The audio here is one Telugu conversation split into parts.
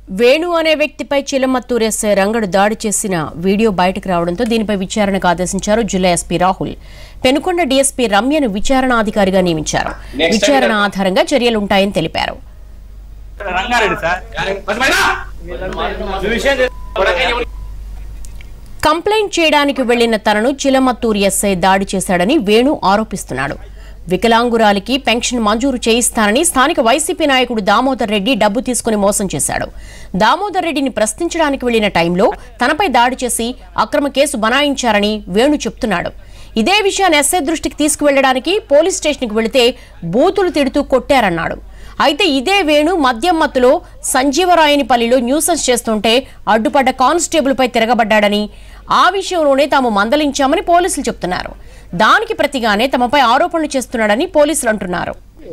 వేణు అనే వ్యక్తిపై చిలమత్తూరు ఎస్ఐ రంగడు దాడి చేసిన వీడియో బయటకు రావడంతో దీనిపై విచారణకు ఆదేశించారు జిల్లా ఎస్పీ రాహుల్ పెనుకొండ డీఎస్పీ రమ్యను విచారణాధికారిగా నియమించారు విచారణ ఆధారంగా చర్యలుంటాయని తెలిపారు రంగారెడ్డి సార్ ఈ విషయం తెలు- కంప్లైంట్ చేయడానికి వెళ్లిన తనను చిలమత్తూరు ఎస్ఐ దాడి చేశాడని వేణు ఆరోపిస్తున్నాడు వికలాంగురాలికి పెన్షన్ మంజూరు చేయిస్తానని స్థానిక వైసీపీ నాయకుడు దామోదర్ రెడ్డి డబ్బు తీసుకుని మోసం చేశాడు దామోదర్ రెడ్డిని ప్రశ్నించడానికి వెళ్లిన టైంలో తనపై దాడి చేసి అక్రమ కేసు బనాయించారని వేణు చెప్తున్నాడు ఇదే విషయాన్ని ఎస్ఐ దృష్టికి తీసుకువెళ్లడానికి పోలీస్ స్టేషన్కి వెళితే బూతులు తిడుతూ కొట్టారన్నాడు అయితే ఇదే వేణు మద్యం మత్తులో సంజీవరాయనిపల్లిలో న్యూసెన్స్ చేస్తుంటే అడ్డుపడ్డ కానిస్టేబుల్పై తిరగబడ్డాడని ఆ విషయంలోనే తాము మందలించామని పోలీసులు చెప్తున్నారు దానికి ప్రతిగానే తమపై ఆరోపణలు చేస్తున్నాడని పోలీసులు అంటున్నారు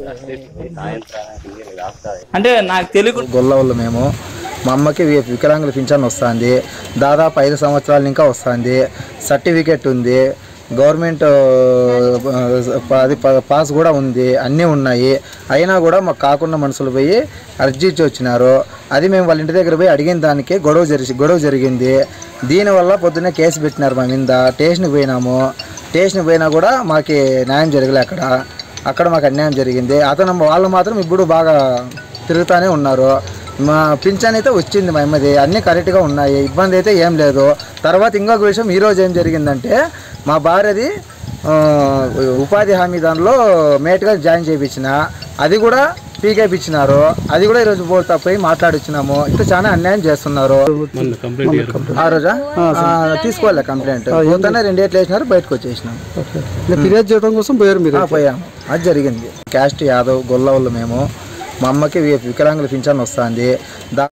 అంటే నాకు తెలుగు గొల్లవాళ్ళు మేము మా అమ్మకి వి- వికలాంగుల పింఛన్ వస్తుంది దాదాపు ఐదు సంవత్సరాలు ఇంకా వస్తుంది సర్టిఫికెట్ ఉంది గవర్నమెంట్ ఆ, అది ప- పాస్ కూడా ఉంది అన్నీ ఉన్నాయి అయినా కూడా మాకు కాకుండా మనుషులు పోయి అర్జీ ఇచ్చి వచ్చినారు అది మేము వాళ్ళ ఇంటి దగ్గర పోయి అడిగిన దానికి గొడవ జరిగి గొడవ జరిగింది దీనివల్ల పొద్దున్నే కేసు పెట్టినారు మా మీద స్టేషన్కి పోయినాము స్టేషన్కి పోయినా కూడా మాకు న్యాయం జరగలే అక్కడ అక్కడ మాకు అన్యాయం జరిగింది అతను వాళ్ళు మాత్రం ఇప్పుడు బాగా తిరుగుతూనే ఉన్నారు మా పింఛన్ అయితే వచ్చింది మా అమ్మది అన్నీ కరెక్ట్గా ఉన్నాయి ఇబ్బంది అయితే ఏం లేదు తర్వాత ఇంకొక విషయం ఈరోజు ఏం జరిగిందంటే మా భార్యది ఆ, ఉపాధి హామీ దానిలో మేట్గా జాయిన్ చేయించిన అది కూడా పీకేపించినారు అది కూడా ఈరోజు పోతా పోయి మాట్లాడిచ్చినాము ఇట్లా చాలా అన్యాయం చేస్తున్నారు ఆ రోజా ఆ, తీసుకోలే కంప్లైంట్ పోతానే రెండేట్లు వేసినారు బయటకు వచ్చేసినాం ఇంకా ఫిర్యాదు చేయడం కోసం పోయారు మీరు ఆ, పోయాము అది జరిగింది క్యాస్ట్ యాదవ్ గొల్లవాళ్ళు మేము మా అమ్మకి వి- వికలాంగుల పింఛన్ వస్తుంది దా